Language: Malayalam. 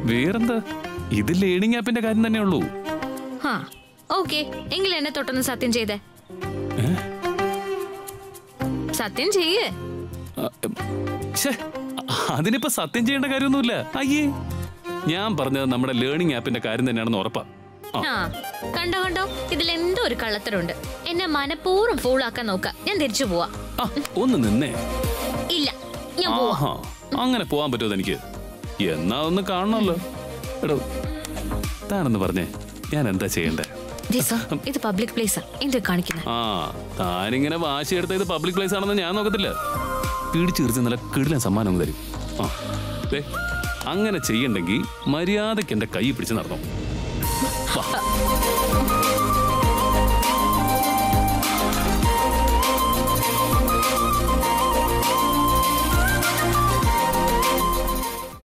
വേറെന്താ ഇത് ലേണിംഗ് ആപ്പിന്റെ കാര്യം തന്നെ ഉള്ളൂ ഹാ ഓക്കെ എങ്കിൽ എന്നെ തൊട്ടൊന്ന് സത്യം ചെയ്തേ സത്യം ചെയ്യേ ആ, ഉം, ശ്ശേ, അതിനിപ്പോ സത്യം ചെയ്യേണ്ട കാര്യമൊന്നുമില്ല അയ്യേ ഞാൻ പറഞ്ഞത് നമ്മുടെ ലേണിംഗ് ആപ്പിന്റെ കാര്യം തന്നെയാണെന്ന് ഉറപ്പാ ആ, ആ കണ്ടോ കണ്ടോ ഇതിൽ എന്തോ ഒരു കള്ളത്തരമുണ്ട് എന്നെ മനഃപൂർവ്വം ഫൂളാക്കാൻ നോക്ക ഞാൻ തിരിച്ചു പോവാ ആ, ഒന്ന് നിന്നേ ഇല്ല ഞാൻ പോവാ ആഹാ അങ്ങനെ പോവാൻ പറ്റുമോ എനിക്ക് എന്നാ ഒന്ന് കാണണമല്ലോ എടോ താനൊന്ന് പറഞ്ഞേ ഞാൻ എന്താ ചെയ്യണ്ടേ ദേ സർ, ഇത് പബ്ലിക് പ്ലേസാ എന്ത് കാണിക്കുന്നത് ആ താനിങ്ങനെ വാശിയെടുത്ത ഇത് പബ്ലിക് പ്ലേസ് ആണെന്ന് ഞാൻ നോക്കത്തില്ല പിടിച്ചിറിച്ച് നല്ല കിടിലൻ സമ്മാനം അങ്ങ് തരും ആ ദേ അങ്ങനെ ചെയ്യണ്ടെങ്കിൽ മര്യാദയ്ക്ക് എന്റെ കൈ പിടിച്ച് നടന്നു വാ